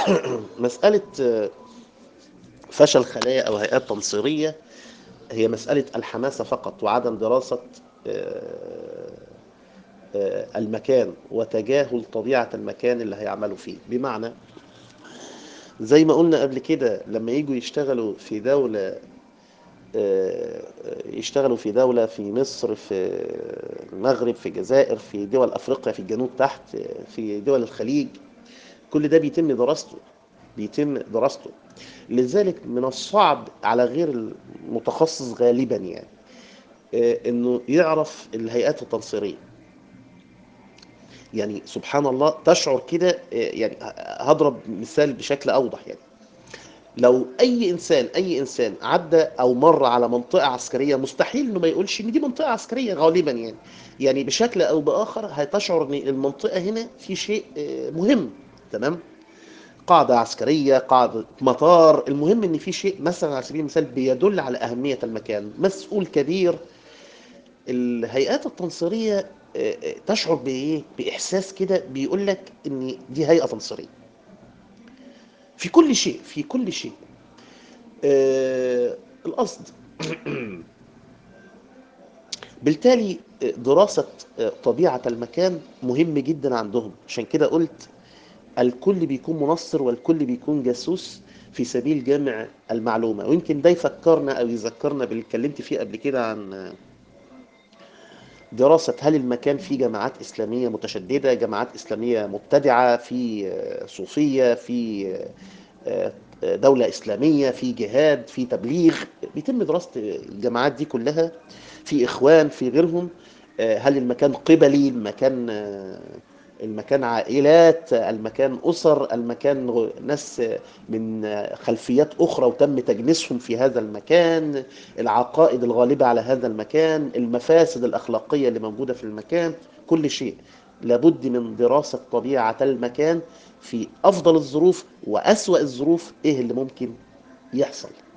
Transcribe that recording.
مسألة فشل خلايا أو هيئات تنصيرية هي مسألة الحماسة فقط وعدم دراسة المكان وتجاهل طبيعة المكان اللي هيعملوا فيه بمعنى زي ما قلنا قبل كده لما يجوا يشتغلوا في دولة يشتغلوا في دولة في مصر في المغرب في الجزائر في دول أفريقيا في الجنوب تحت في دول الخليج كل ده بيتم دراسته بيتم دراسته لذلك من الصعب على غير المتخصص غالبا يعني انه يعرف الهيئات التنصيريه يعني سبحان الله تشعر كده يعني هضرب مثال بشكل اوضح يعني لو اي انسان اي انسان عدى او مر على منطقه عسكريه مستحيل انه ما يقولش ان دي منطقه عسكريه غالبا يعني يعني بشكل او باخر هتشعر ان المنطقه هنا في شيء مهم تمام قاعده عسكريه قاعده مطار المهم ان في شيء مثلا على سبيل المثال بيدل على اهميه المكان مسؤول كبير الهيئات التنصيريه تشعر بايه باحساس كده بيقول لك ان دي هيئه تنصيريه في كل شيء في كل شيء آه القصد بالتالي دراسة طبيعة المكان مهم جدا عندهم عشان كده قلت الكل بيكون منصر والكل بيكون جاسوس في سبيل جمع المعلومة ويمكن ده يفكرنا أو يذكرنا باللي اتكلمت فيه قبل كده عن دراسة هل المكان فيه جماعات إسلامية متشددة جماعات إسلامية مبتدعة في صوفية في دولة إسلامية في جهاد في تبليغ بيتم دراسة الجماعات دي كلها في إخوان في غيرهم هل المكان قبلي المكان المكان عائلات المكان أسر المكان ناس من خلفيات أخرى وتم تجنيسهم في هذا المكان العقائد الغالبة على هذا المكان المفاسد الأخلاقية اللي موجودة في المكان كل شيء لابد من دراسة طبيعة المكان في أفضل الظروف وأسوأ الظروف إيه اللي ممكن يحصل